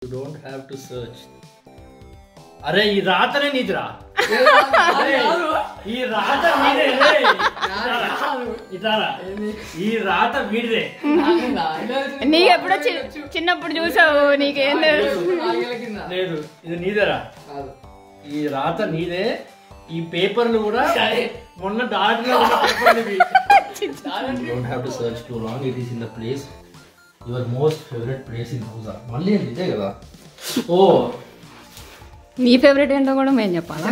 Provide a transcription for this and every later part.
You don't have to search అరే ఈ రాతనే నీదిరా అరే, ఈ రాత మీదే రే. ఇటారా ఈ రాత వీడిదే నీకు ఎప్పుడో చి- చిన్నప్పుడు చూసావు నీకేం తెలుసు లేదు ఇది నీదేరా ఈ రాత నీదే ఈ పేపర్లు కూడా మొన్న దాటిలో don't have to search too long it is in the place your most favourite place in house మళ్ళీ ఏంటి ఇదే కదా ఓ నీ ఫేవరెట్ ఏంటో కూడా మేము చెప్పాలా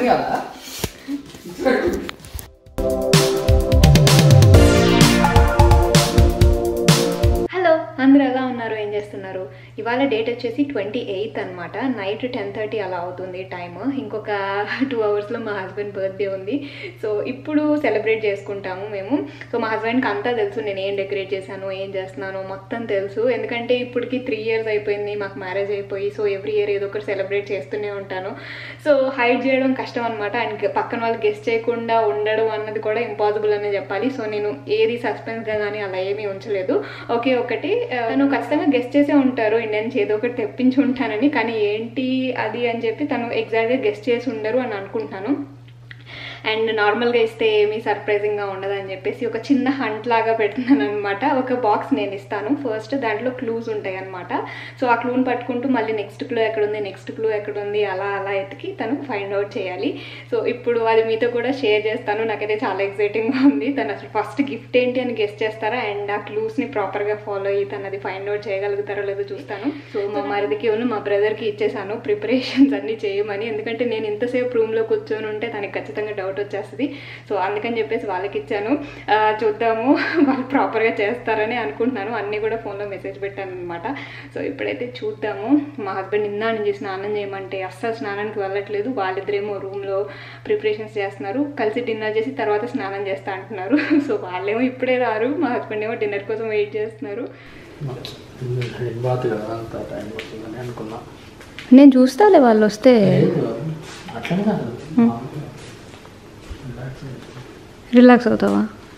హలో అందరూ ఎలా ఉన్నారు ఏం చేస్తున్నారు ఇవాళ డేట్ వచ్చేసి ట్వంటీ ఎయిత్ అనమాట నైట్ టెన్ థర్టీ అలా అవుతుంది టైమ్ ఇంకొక టూ అవర్స్లో మా హస్బెండ్ బర్త్డే ఉంది సో ఇప్పుడు సెలబ్రేట్ చేసుకుంటాము మేము సో మా హస్బెండ్కి అంతా తెలుసు నేను ఏం డెకరేట్ చేశాను ఏం చేస్తున్నాను మొత్తం తెలుసు ఎందుకంటే ఇప్పటికి త్రీ ఇయర్స్ అయిపోయింది మాకు మ్యారేజ్ అయిపోయి సో ఎవ్రీ ఇయర్ ఏదో ఒకటి సెలబ్రేట్ చేస్తూనే ఉంటాను సో హైడ్ చేయడం కష్టం అనమాట అండ్ పక్కన వాళ్ళు గెస్ట్ చేయకుండా ఉండడం అన్నది కూడా ఇంపాసిబుల్ అనే చెప్పాలి సో నేను ఏది సస్పెన్స్గా కానీ అలా ఏమీ ఉంచలేదు ఒకే ఒకటి ఆ, తను ఖచ్చితంగా గెస్ట్ చేసే ఉంటారు ఇండియన్ నుంచి ఏదో ఒకటి తెప్పించి ఉంటానని కానీ ఏంటి అది అని చెప్పి తను ఎగ్జాక్ట్గా గెస్ట్ చేసి ఉండరు అని అనుకుంటున్నాను అండ్ నార్మల్గా ఇస్తే ఏమీ సర్ప్రైజింగ్గా ఉండదు అని చెప్పేసి ఒక చిన్న హంట్ లాగా పెడుతున్నాను అనమాట ఒక బాక్స్ నేను ఇస్తాను ఫస్ట్ దాంట్లో క్లూస్ ఉంటాయి అనమాట సో ఆ క్లూని పట్టుకుంటూ మళ్ళీ నెక్స్ట్ క్లూ ఎక్కడుంది నెక్స్ట్ క్లూ ఎక్కడుంది అలా అలా ఎతికి తను ఫైండ్ అవుట్ చేయాలి సో ఇప్పుడు అది మీతో కూడా షేర్ చేస్తాను నాకైతే చాలా ఎక్సైటింగ్గా ఉంది తను అసలు ఫస్ట్ గిఫ్ట్ ఏంటి అని గెస్ట్ చేస్తారా అండ్ ఆ క్లూస్ని ప్రాపర్గా ఫాలో అయ్యి తను అది ఫైండ్ అవుట్ చేయగలుగుతారో లేదో చూస్తాను సో మా మరిదికి ఉన్న మా బ్రదర్కి ఇచ్చేసాను ప్రిపరేషన్స్ అన్నీ చేయమని ఎందుకంటే నేను ఇంతసేపు రూమ్లో కూర్చొని ఉంటే తనకి ఖచ్చితంగా డౌట్ వచ్చేస్తుంది సో అందుకని చెప్పేసి వాళ్ళకి ఇచ్చాను ఆ, చూద్దాము వాళ్ళు ప్రాపర్గా చేస్తారని అనుకుంటున్నాను అన్నీ కూడా ఫోన్లో మెసేజ్ పెట్టాను అనమాట సో ఇప్పుడైతే చూద్దాము మా హస్బెండ్ నిన్న నుంచి స్నానం చేయమంటే అస్సలు స్నానానికి వెళ్ళట్లేదు వాళ్ళిద్దరేమో రూమ్లో ప్రిపరేషన్స్ చేస్తున్నారు కలిసి డిన్నర్ చేసి తర్వాత స్నానం చేస్తా అంటున్నారు సో వాళ్ళేమో ఇప్పుడే రారు మా హస్బెండ్ ఏమో డిన్నర్ కోసం వెయిట్ చేస్తున్నారు హెడ్ బాత్ కదా అంత టైం పడుతుందని అనుకున్నా నేను చూస్తాలే వాళ్ళు వస్తే అట్లనే కాదు రిలాక్స్ అవుతావా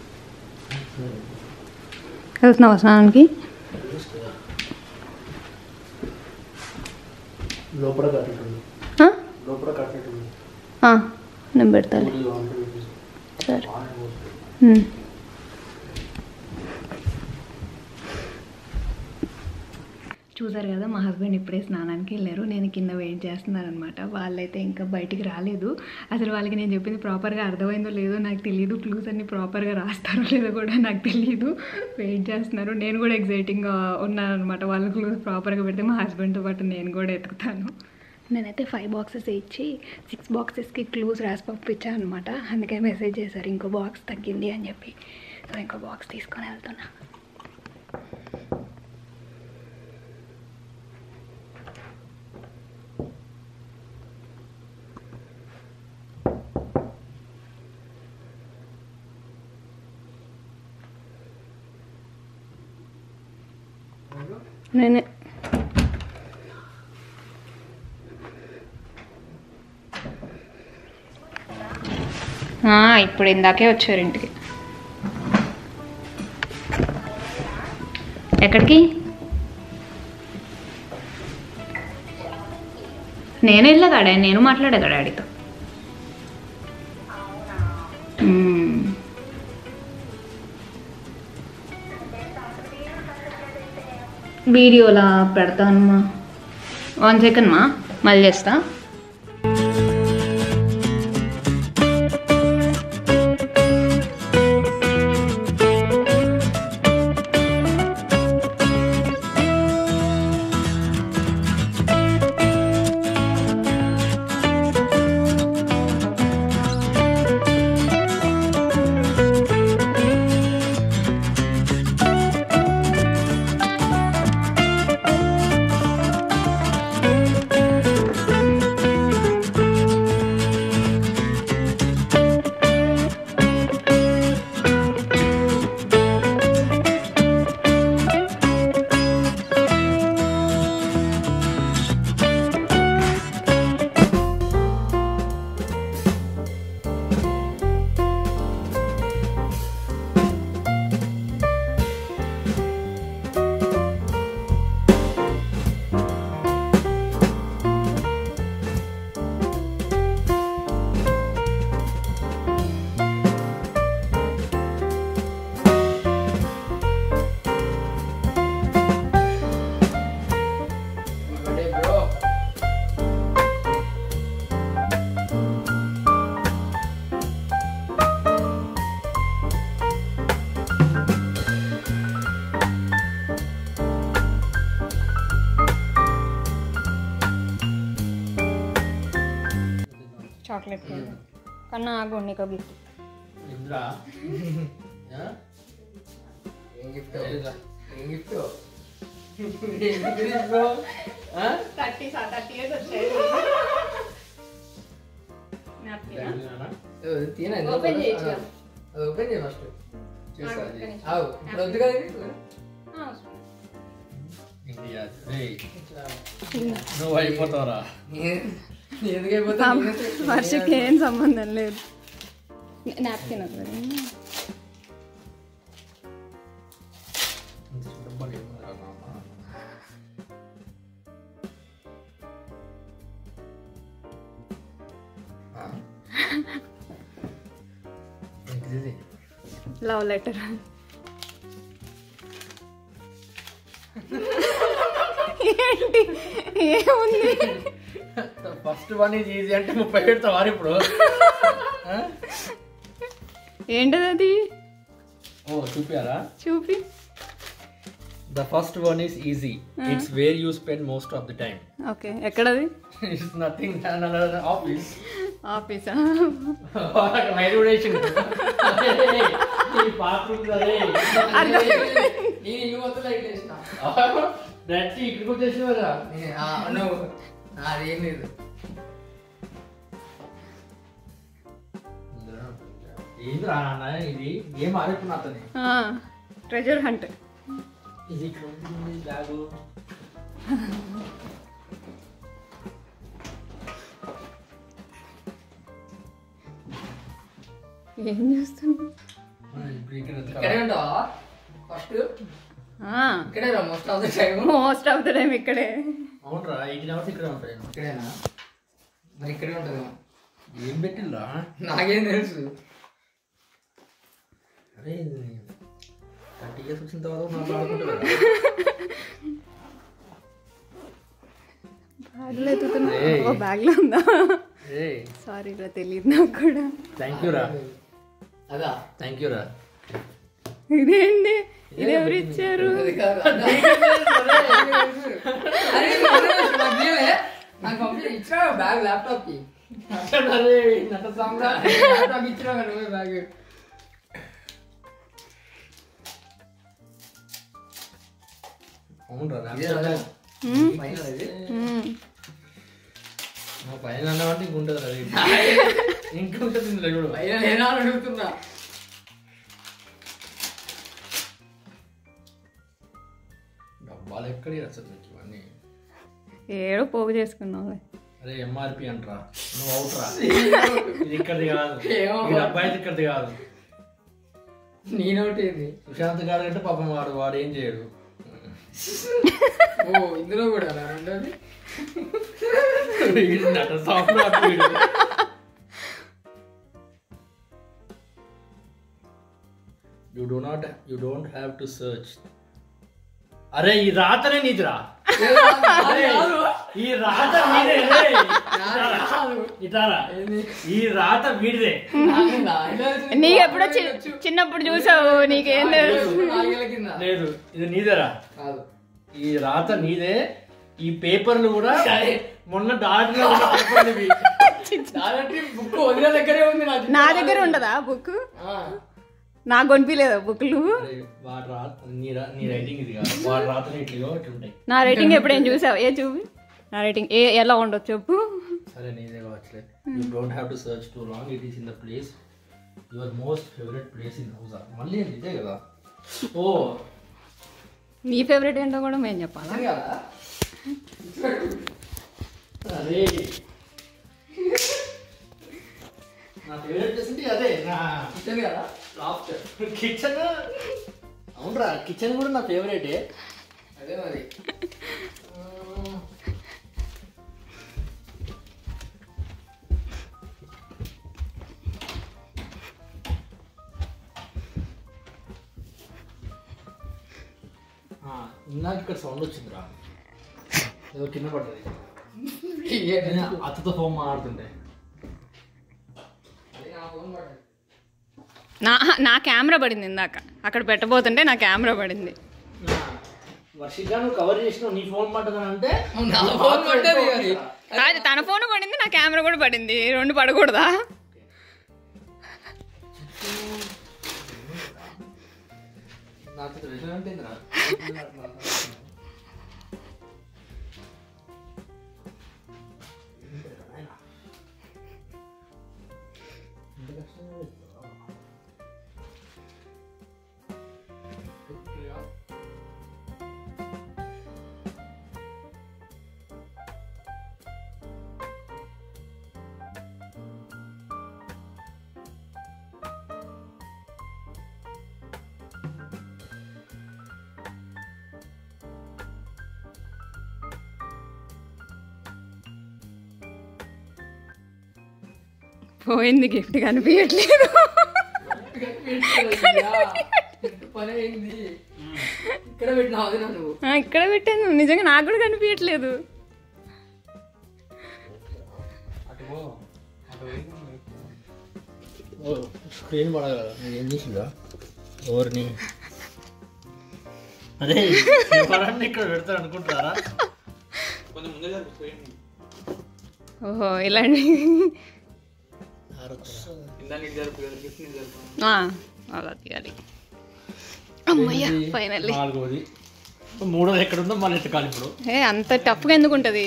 వెళ్తున్నావా స్నానానికి లోపల కట్టేటుంది ఆ? లోపల కట్టేటుంది ఆ, నేను పెడతాలే సరే ఉమ్. చూసారు కదా మా హస్బెండ్ ఇప్పుడే స్నానానికి వెళ్ళారు నేను కింద వెయిట్ చేస్తున్నాను అనమాట వాళ్ళైతే ఇంకా బయటికి రాలేదు అసలు వాళ్ళకి నేను చెప్పింది ప్రాపర్గా అర్థమైందో లేదో నాకు తెలియదు క్లూస్ అన్ని ప్రాపర్గా రాస్తారో లేదో కూడా నాకు తెలియదు వెయిట్ చేస్తున్నారు నేను కూడా ఎగ్జైటింగ్గా ఉన్నాను అనమాట వాళ్ళు క్లూస్ ప్రాపర్గా పెడితే మా హస్బెండ్తో పాటు నేను కూడా ఎతుకుతాను నేనైతే ఫైవ్ బాక్సెస్ ఇచ్చి సిక్స్ బాక్సెస్కి క్లూస్ రాసి పంపించాను అనమాట అందుకే మెసేజ్ చేశారు ఇంకో బాక్స్ తగ్గింది అని చెప్పి సో ఇంకో బాక్స్ తీసుకొని వెళ్తున్నా నేనే ఆ, ఇప్పుడు ఇందాకే వచ్చారు ఇంటికి ఎక్కడికి నేను వెళ్ళా డాడీ నేను మాట్లాడా కదా డాడీతో మ్మ్. వీడియోలా పెడతానమ్మా వన్ సెకండ్ మా మళ్ళీ చేస్తా చాక్లెట్ కేక్ కన్నా ఆగు నీకు గిఫ్ట్ ఇంద్రా ఏం గిఫ్ట్ ఏం గిఫ్ట్ ఏం gift bro thirty thirty years వచ్చాయి తిన Open చేయొచ్చు కదా. అది ఓపెన్ చేయ ఫస్ట్ ఆగు, ఒక్క నిమిషం. ఆవు ఇప్పుడు వద్దు కదా ఇది? ఇండియా రేయ్ నువ్వు అయిపోతావురా నేను- నేను ఎందుకు అయిపోతా వర్షకి ఏం సంబంధం లేదు నాప్కిన్ వస్తుంది ఏంటిది? లవ్ లెటర్ ఏంటి ఏముంది ఫస్ట్ వన్ ఈజ్ ఈజీ అంటే ముప్పై పెడతావా ఇప్పుడు ఆ? ఏంటిది అది ఓ చూపారా చూపి the first one is easy it's where you spend most of the time okay ఎక్కడది ఇట్స్ నథింగ్ ఆఫీస్ ఆఫీసా మైగ్రేషన్ బాత్రూమ్ అదే నేను ఇల్లు మొత్తం లైట్ వేసిన డైరెక్ట్ ఇక్కడికి వచ్చేసినావు కదా నేను- ఆ, నువ్వు నాదేం లేదు ఏంద్రా నాన్న ఇది ఏం ఆడుకున్నా అతని ట్రెజర్ హంట్ ఇది ఇట్లా ఉంటుంది బ్యాగు ఏం చేస్తున్నా ఇప్పుడు ఇక్కడ ఎంత ఇక్కడే ఉంటావా ఫస్ట్ ఇక్కడే రా most of the time most of the time ఇక్కడే అవునరా ఎయిటీన్ అవర్స్ ఇక్కడ ఉంటాయి ఇక్కడేనా మరి ఇక్కడే ఉంటుంది ఏం పెట్టిండ్రా నాకేం తెలుసు అరే థర్టీ ఇయర్స్ వచ్చిన తర్వాత మాట్లాడుకుంటారు బ్యాగ్లో ఎత్తుతున్నా ఏయ్. ఓ బ్యాగ్లో ఉందా ఏ సారీ రా తెలియదు నాకు కూడా థ్యాంక్ యూ రా అదా థ్యాంక్ యూ రా ఇదేంటి ఇది ఎవరు ఇచ్చారు అది కాదు అరే నాకు ఇయ్యలే. నాకు పంపి ఇచ్చినా బ్యాగ్ ల్యాప్టాప్ కి అరే నట సాంబ్రా ల్యాప్టాప్ ఇచ్చినా నువ్వే బ్యాగ్ అవునరా ఇదే కదా. మ్మ్. పైన ఇది మ్మ్. మా పైన అన్నామంటే ఇంకుంటుంది రా ఇంకుంటుంది ఇందులో చూడు పైన లేనా అని అడుగుతున్నా డబ్బాలు ఎక్కడి అసలు మీకు ఇవన్నీ ఏడో పోగు చేసుకున్నావులే అరే ఎంఆర్పి అంటరా నువ్వు అవుట్రా ఇది ఇక్కడిది కాదు ఏమో. ఈ అబ్బాయి ఇక్కడిది కాదు నేనొకటి ఏంది సుశాంత్ గారు అంటే పాపం వాడు వాడు ఏం చేయడు ఓ ఇందులో కూడా నా రెండోది వీడు నట సామ్రాట్ వీడు. You do not you don't have to search. అరే ఈ రాతనే నీదిరా అరే, ఈ రాత నీదే రే. ఇటారా ఈ రాత వీడిదే నీకు ఎప్పుడో చి- చిన్నప్పుడు చూసావు నీకేం తెలుసు నాలుగేళ్ల కింద లేదు ఇది నీదేరా కాదు ఈ రాత నీదే ఈ పేపర్లు కూడా మొన్న డాక్టర్ పేపర్లు ఇవి. కాబట్టి బుక్ వదిలే దగ్గరే ఉంది నాకు నా దగ్గర ఉండదా బుక్ ఆ, నాకు కొనిపించలేదా బుక్లు అరే, వాడు రా నీ రా నీ రైటింగ్ ఇది కాదు వాడు రాతలు ఇట్లా ఇట్లా ఉంటాయి నా రేటింగ్ ఎప్పుడేం చూసావు ఏ చూపి నా రేటింగ్ ఏ ఎలా ఉండదు చెప్పు సరే నీదే కావచ్చులే you don't have to search too long it is in the place your most favourite place in house మళ్ళీ ఏంటి ఇదే కదా ఓ నీ ఫేవరెట్ ఏంటో కూడా మేము చెప్పాలా అర్థం కాదా అరే నా ఫేవరెట్ ప్లేస్ అంటే అదే నా ఇష్టం కదా లాఫ్టర్ కిచెన్ అవునరా కిచెన్ కూడా నా ఫేవరెటే అదే మరి ఇందాక ఇక్కడ సౌండ్ వచ్చిందిరా ఏదో కింద పడ్డది ఏంటి? నేను అత్తతో ఫోన్ మాట్లాడుతుంటే అది నా ఫోన్ పడ్డది. నా నా కెమెరా పడింది ఇందాక అక్కడ పెట్టబోతుంటే నా కెమెరా పడింది వర్షిక నువ్వు కవర్ చేసినావు నీ ఫోన్ పడ్డదని అంటే నా ఫోన్ పడ్డది అది. అది తన ఫోన్ పడింది నా కెమెరా కూడా పడింది రెండు పడకూడదా నాతో విషయం ఏంటిందిరా? పోయింది గిఫ్ట్ కనిపించట్లేదు అయ్యా, ఎంత పని అయింది ఇక్కడ పెట్టినావు అది నువ్వు ఆ, ఇక్కడ పెట్టాను నిజంగా నాకు కూడా కనిపించట్లేదు ఓ స్క్రీన్ పడదు కదా ఏం చేసిందా ఎవరిని అదే ఎవరన్నా ఇక్కడ పెడతారు అనుకుంటారా ఓహో ఇలాంటి ఆ, అలా తీయాలి అమ్మయ్య ఫైనల్లీ నాలుగోది మూడోది ఎక్కడ ఉందో మళ్ళీ ఎత్తకాలి ఇప్పుడు ఏ అంత టఫ్గా ఎందుకు ఉంటుంది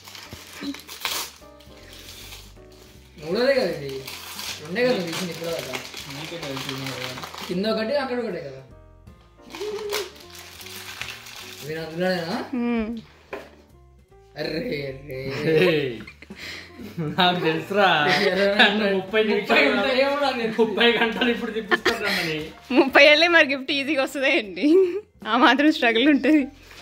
మూడోదే కదండి రెండే కదా తీసింది ఇక్కడ కదా కింద ఒకటి అక్కడ ఒకటే కదా మీరు అందులోనేనా మ్మ్. అర్రే అర్రే ఏయ్, నాకు తెలుసురా నన్ను ముప్పై నిమిషాలు ఉంటాయేమో నాకు తెలుసు. ముప్పై గంటలు ఇప్పుడు తిప్పిస్తానని ముప్పై ఏళ్ళే మరి గిఫ్ట్ ఈజీగా వస్తుంది ఏంటి ఆ మాత్రం స్ట్రగుల్ ఉంటుంది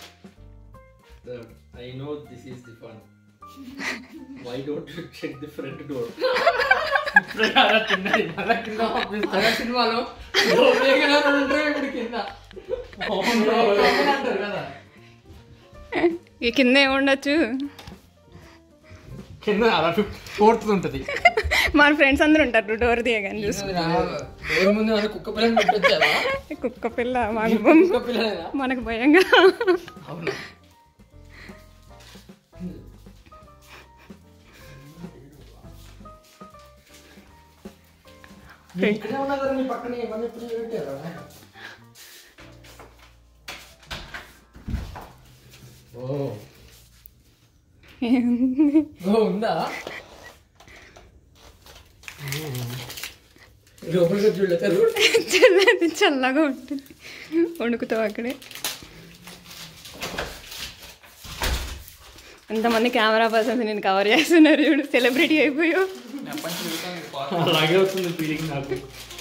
I know this is the fun why don't you check the front door ఇప్పుడే కదా తిన్నది మళ్ళా కింద పంపిస్తా అదే సినిమాలో లోపలికి ఉంటారు ఇప్పుడు కింద అంటారు కదా ఈ కింద ఏముండొచ్చు కింద అలా ఫోర్త్ ఉంటది మన ఫ్రెండ్స్ అందరూ ఉంటారు డోర్ తీయగానే చూసి డోర్ ముందు అది కుక్క పిల్లని పెట్టొచ్చావా కుక్క పిల్ల మాకు కుక్క పిల్లనేనా మనకు భయంగా అవును ఇక్కడే ఉన్నా కదా నీ పక్కన ఇవన్నీ ఎప్పుడు పెట్టారా ఓ ఓ ఉందా లోపలికి వచ్చి చూడతారు చల్లది చల్లగా ఉంటుంది వణుకుతావు అక్కడే ఎంతమంది కెమెరా పర్సన్స్ నేను కవర్ చేస్తున్నారు చూడు సెలబ్రిటీ అయిపోయావు అలాగే వస్తుంది ఫీలింగ్ నాకు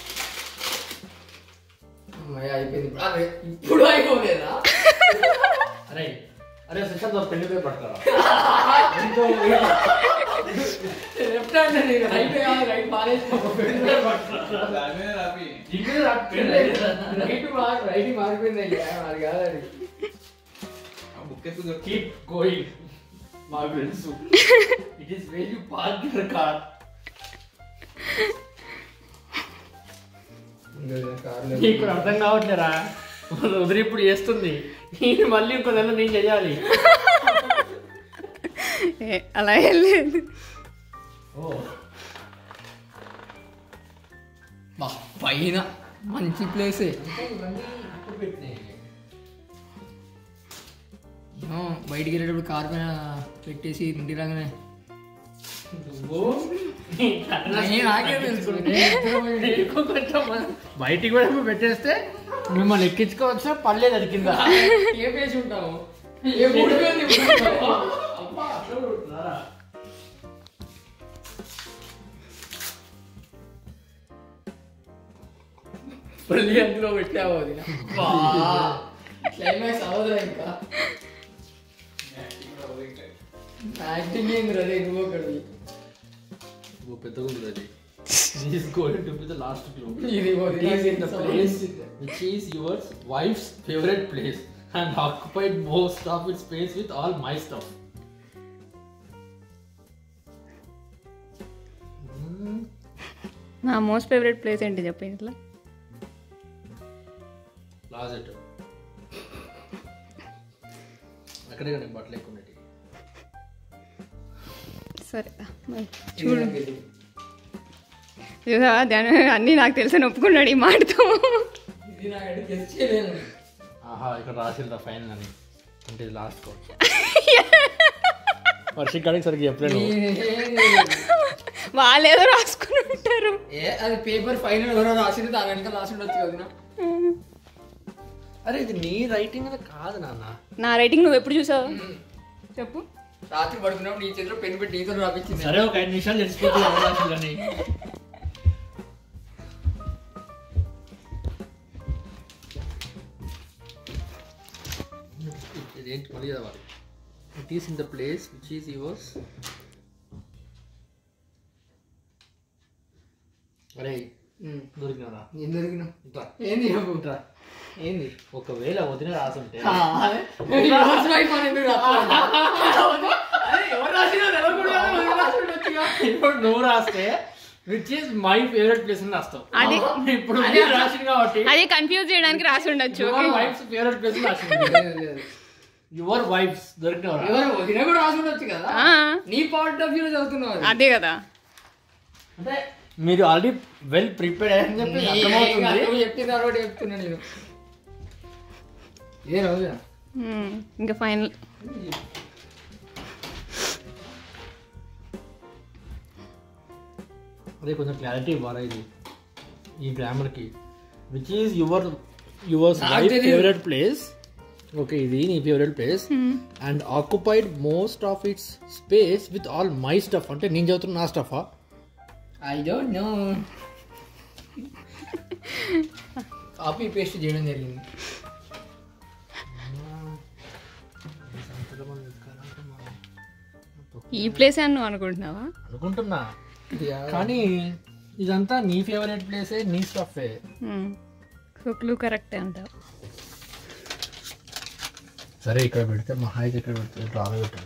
అమ్మాయి అయిపోయింది ఇప్పుడు. అరే, ఇప్పుడు అయిపోలేదా అరే అరే సెషన్ పెళ్లి పేరు పడతారా లెఫ్ట్ హ్యాండ్ నేను రైట్ కాదు రైట్ రైట్ మార్ రైట్ మారిపోయింది అయ్యా అది కాదు అది కీప్ గోయింగ్ మాకు తెలుసు it is very you park your car ఇప్పుడు అర్థం కావట్లేరా వదిలి ఇప్పుడు చేస్తుంది నేను మళ్ళీ ఇంకో నెల నేను చెయ్యాలి ఏ, అలా ఏం లేదు ఓ బా, పైన మంచి ప్లేసే ఏమో, బయటికి వెళ్ళేటప్పుడు కార్ పైన పెట్టేసి ఇంటి రాగానే ఏ, నాకే తెలుసు నీకు కొంచెం బయటికి కూడా పెట్టేస్తే మిమ్మల్ని ఎక్కించుకోవచ్చా పర్లేదు అది కింద ఏ పేసి ఉంటాము ఏ మూడు వేలు ఉంటాము మళ్ళీ అందులో పెట్టావు అది క్లైమాక్స్ అవదురా ఇంకా యాక్టింగ్ ఏంది రే నువ్వు ఒకటి ఓ పెద్దగా ఉంది అది This is going to be the last clue. ఇది It is in the place which is your wife's favorite place and occupied most of its space with all my stuff. నా most favourite place ఏంటి చెప్పి ఇట్లా Closet. ఇక్కడే కానీ బట్టలు ఎక్కువ ఉన్నాయి సరే మరి చూడు చూసావా దాని అన్నీ నాకు తెలిసిన ఒప్పుకున్నాడు ఈ మాటతో ఇది నాకంటే గెస్ట్ చేయలేను ఆహా ఇక్కడ రాసిందా ఫైనల్ అని అంటే ఇది లాస్ట్ కోడ్ వర్షిక్ కాడికి సరిగ్గా చెప్పలేను వాళ్ళు ఏదో రాసుకుని ఉంటారు ఏ అది పేపర్ ఫైనల్ ఎవరో రాసింది దాని వెనక రాసి ఉండొచ్చు కదా అరే ఇది నీ రైటింగ్ అనేది కాదు నాన్న నా రైటింగ్ నువ్వు ఎప్పుడు చూసావు చెప్పు రాత్రి పడుకున్నప్పుడు నీ చేతిలో పెన్ పెట్టి నీతో రాపించింది సరే ఒక ఐదు నిమిషాలు తెలిసిపోతుంది ఎవరు రాసిందని ఇదేంటి మళ్ళీ చదవాలి it is in the place which is yours అరే దొరికినరా ఏం దొరికినా ఇట్లా ఏంది చెప్పు ఇట్లా ఏంది ఒకవేళ వదిన రాసుంటే రివర్స్ వైఫ్ అని ఎందుకు రాస్తావు? ఇప్పుడు నువ్వు రాస్తే which is my favourite place అని రాస్తావు అది ఇప్పుడు మీరు రాసింది కాబట్టి అది కన్ఫ్యూజ్ చేయడానికి రాసి ఉండొచ్చు యువర్ వైఫ్స్ ఫేవరెట్ ప్లేస్ రాసింది లేదు, లేదు. యువర్ వైఫ్స్ దొరికినవరా ఎవరు వదిన కూడా రాసి ఉండొచ్చు కదా ఆ, నీ పాయింట్ ఆఫ్ వ్యూ చదువుతున్నావు అది. అదే కదా అంటే మీరు ఆల్రెడీ వెల్ ప్రిపేర్డ్ అని చెప్పి నీ అర్థమవుతుంది నువ్వు చెప్పిన తర్వాత చెప్తున్నా నేను ఏ రోజు ఉమ్, ఇంకా ఫైనల్ అదే కొంచెం క్లారిటీ ఇవ్వాలా ఇది ఈ గ్రామర్ కి విచ్ ఈస్ యువర్ యువర్ నాకు తెలీదు. ఫేవరెట్ ప్లేస్ ఓకే ఇది నీ favourite place and occupied most of its space with all my stuff అంటే నేను చదువుతున్న నా స్టఫా I don't know copy paste చేయడం జరిగింది ఈ ప్లేస్ అని నువ్వు అనుకుంటున్నావా అనుకుంటున్నా కానీ ఇదంతా నీ ఫేవరెట్ ప్లేసే నీ స్టఫే ఉమ్, సో క్లూ కరెక్టే అంటావు సరే ఇక్కడ పెడితే మహా అయితే ఇక్కడ పెడితే డ్రామా పెట్టాలి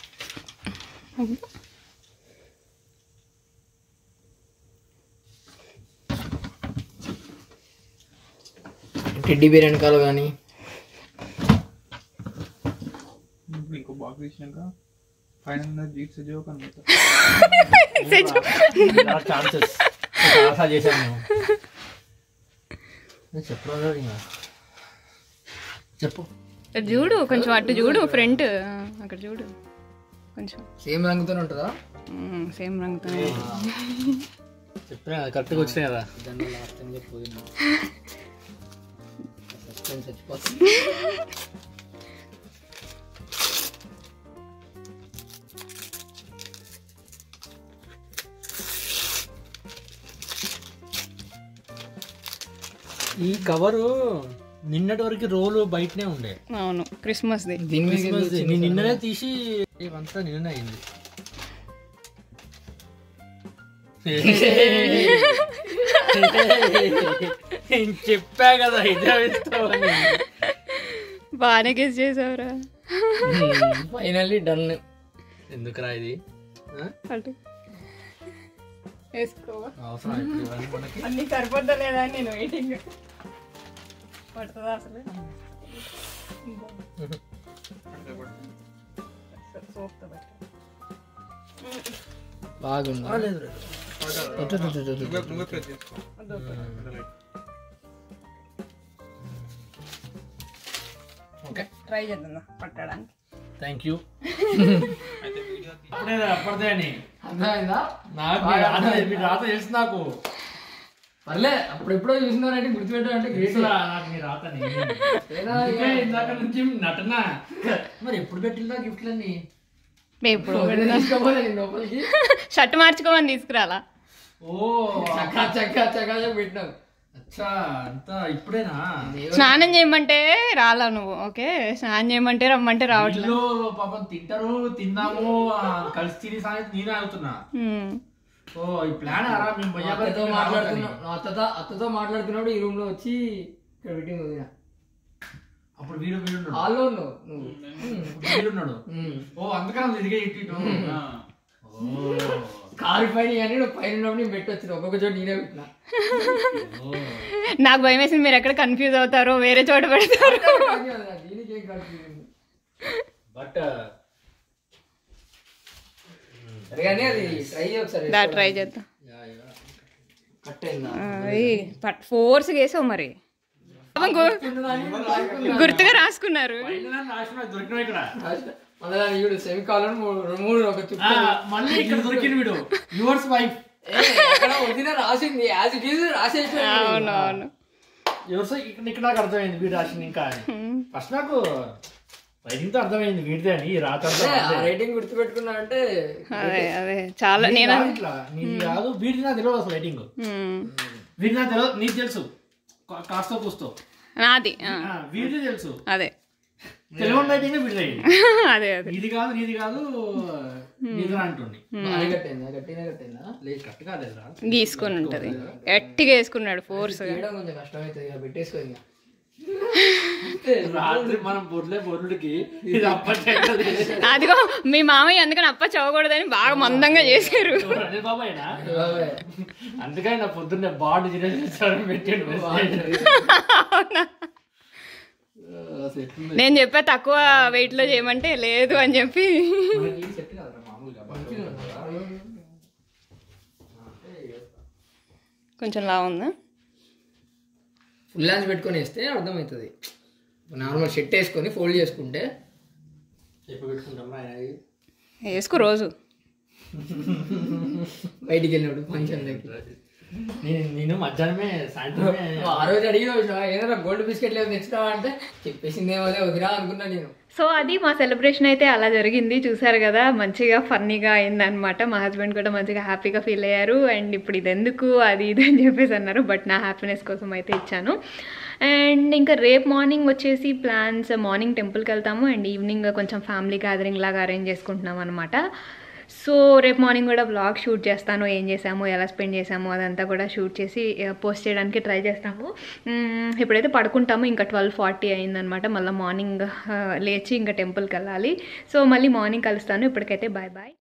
టెడ్డీ బేర్ వెనకాల కానీ ఇంకో బాక్స్ ఇచ్చినాక ఫైనల్ జీట్స్ జోక్ అనమాట ఛాన్సెస్ చాలా చేశాను మేము నేను చెప్పరా ఇంకా చెప్పు అటు చూడు కొంచెం అటు చూడు ఫ్రంట్ అక్కడ చూడు కొంచెం సేమ్ రంగుతోనే ఉంటుందా సేమ్ రంగుతో చెప్పినా కరెక్ట్గా వచ్చినాయి కదా దాన్ని లాస్ట్ టైం పోయింది సస్పెన్స్ చచ్చిపోతుంది ఈ కవరు నిన్నటి వరకు రోలు బయటనే ఉండే అవును క్రిస్మస్ది దీని మీద క్రిస్మస్ ది. నేను నిన్ననే తీసి ఇవంతా నిన్ననే అయింది నేను చెప్పా కదా హైదరాబాద్ బాగానే గెస్ చేసావురా ఫైనల్లీ డన్ ఎందుకురా ఇది ఆ? అటు వేసుకో అవసరం ఇప్పుడు ఇవన్నీ మనకి అన్ని సరిపోద్దా లేదా అని నేను వెయిటింగ్ పడుతుందా అసలు సోప్తో పట్టు. బాగుంది ఆ, లేదు లేదు. ఇటు, ఇటు, ఇటు, ఇటు, ఇటు. నువ్వే ప్రెస్ చేసుకో ఓకే ట్రై చేద్దాం పట్టడానికి థ్యాంక్ యూ అప్పుడే అప్పటిదే అని అర్థమైందా నాకు మీ రాత మీ రాత తెలుసు నాకు పర్లే అప్పుడు ఎప్పుడో చూసినారంటే గుర్తుపెట్టారంటే గ్రేట్ తెలుసురా నాకు మీ రాతని అందుకే ఇందాక నుంచి నటన మరి ఎప్పుడు పెట్టిందా గిఫ్ట్లన్నీ ఇప్పుడు తీసుకోపోలే నేను లోపలికి షర్ట్ మార్చుకోమని తీసుకురాలా ఓ చక్కా చక్కా చక్కా చక్క పెట్టినావు అచ్చా అంతా ఇప్పుడేనా స్నానం చేయమంటే రాలా నువ్వు ఓకే స్నానం చేయమంటే రమ్మంటే రావట్లేదు వీళ్ళు పాపం తింటారు తిందాము ఆ, కలిసి తిని సాయంత్రం నేనే అవుతున్నా ఉమ్. ఓ ఈ ప్లాన్ అరా మేము మా భయ్యా అత్తతో మాట్లాడుతున్నా నా అత్తతో అత్తతో మాట్లాడుతున్నాడు ఈ రూమ్ లో వచ్చి ఇక్కడ పెట్టింది వదిన అప్పుడు వీడు వీడున్నాడు హాల్లో ఉన్నావు నువ్వు ఇప్పుడు వీడున్నాడు ఉమ్. ఓ అందుకని తిరిగే ఇటు ఇటు ఓ కారు పైన కానీ నువ్వు పైన ఉన్నప్పుడు నేను పెట్టొచ్చు ఒక్కొక్క చోట నేనే పెట్టినా ఓ నాకు భయం వేసింది మీరు ఎక్కడ కన్ఫ్యూజ్ అవుతారో వేరే చోట పెడతారు దీనికి ఏం కన్ఫ్యూజన్ బట్ సరే కానీ అది ట్రై ఒకసారి దా ట్రై చేద్దాం కట్ అయిందా ఫోర్స్ వేసావు మరి పాపం గు- గుర్తుగా రాసుకున్నారు దొరికిన ఇక్కడ మళ్ళీ దాని వీడు సెమి కాలం మూడు మూడు ఒక చుట్టూ ఆ, మళ్ళీ ఇక్కడ దొరికిన వీడు యువర్స్ వైఫ్ ఏ, ఎక్కడ వదిన రాసింది యాజ్ ఇట్ ఈజ్ రాసేసి అవును అవును యువర్స్ ఇక్కడ ఇక్కడ నాకు అర్థమైంది వీడు రాసింది ఇంకా అని ఫస్ట్ నాకు రైటింగ్ తో అర్థమైంది వీడిదే అని ఈ రాత రైటింగ్ గుర్తుపెట్టుకున్నా అంటే అదే అదే చాలా నేను ఇట్లా నీది కాదు వీడిది నాకు తెలియదు అసలు రైటింగ్ మ్మ్. వీడి నాకు తెలియదు నీకు తెలుసు కా- కాస్తో కూస్తో నాది ఆ, ఆ, వీడిది తెలుసు అదే తెలుగు రైటింగ్ వీడిదే అదే అదే నీది కాదు నీది కాదు నీది అంటుంది బాగానే కట్టిందా గట్టినే కట్టిందా లేదు కరెక్ట్ కాలేదురా గీసుకొని ఉంటది గట్టిగా వేసుకున్నాడు ఫోర్స్ తీయడం కొంచెం కష్టమవుతుంది ఇక పెట్టేసుకో ఇంకా రాత్రి మనం బొర్లే బొర్రుడికి ఇది అప్పటి అదిగో మీ మామయ్య అందుకని అప్ప చదవకూడదని బాగా మందంగా చేశారు అనిల్ బాబాయ్నా అందుకని నా పొద్దున్నే బాండ్ చేసి పెట్టాడు అసలు ఎట్లుంది? నేను చెప్పా తక్కువ వెయిట్ లో చేయమంటే లేదు అని చెప్పి మనకి సెట్ కాదురా మామూలుగా కొంచెం లా ఉందా ఫుల్ హ్యాండ్స్ పెట్టుకొని వేస్తే అర్థమవుతుంది నార్మల్ షర్ట్ వేసుకొని ఫోల్డ్ చేసుకుంటే ఎప్పుడు పెట్టుకుంటాం ఆయన వేసుకో రోజు బయటికి వెళ్ళినప్పుడు ఫంక్షన్లకి నేను నేను మధ్యాహ్నమే సాయంత్రమే ఆ రోజు అడిగిన ఏదైనా గోల్డ్ బిస్కెట్ లేదు తెచ్చినావా అంటే చెప్పేసిందేమో వదిరా అనుకున్నా నేను సో అది మా సెలబ్రేషన్ అయితే అలా జరిగింది చూసారు కదా మంచిగా ఫన్నీగా అయిందనమాట మా హస్బెండ్ కూడా మంచిగా హ్యాపీగా ఫీల్ అయ్యారు అండ్ ఇప్పుడు ఇది ఎందుకు అది ఇది అని చెప్పేసి అన్నారు బట్ నా హ్యాపీనెస్ కోసం అయితే ఇచ్చాను అండ్ ఇంకా రేపు మార్నింగ్ వచ్చేసి ప్లాన్స్ మార్నింగ్ టెంపుల్కి వెళ్తాము అండ్ ఈవినింగ్ కొంచెం ఫ్యామిలీ గ్యాదరింగ్ లాగా అరేంజ్ చేసుకుంటున్నాం అనమాట సో రేపు మార్నింగ్ కూడా బ్లాగ్ షూట్ చేస్తాను ఏం చేసాము ఎలా స్పెండ్ చేసాము అదంతా కూడా షూట్ చేసి పోస్ట్ చేయడానికి ట్రై చేస్తాము మ్మ్, ఇప్పుడైతే పడుకుంటాము ఇంకా ట్వెల్వ్ ఫార్టీ అయిందనమాట మళ్ళీ మార్నింగ్ లేచి ఇంకా టెంపుల్కి వెళ్ళాలి సో మళ్ళీ మార్నింగ్ కలుస్తాను ఇప్పటికైతే బాయ్ బాయ్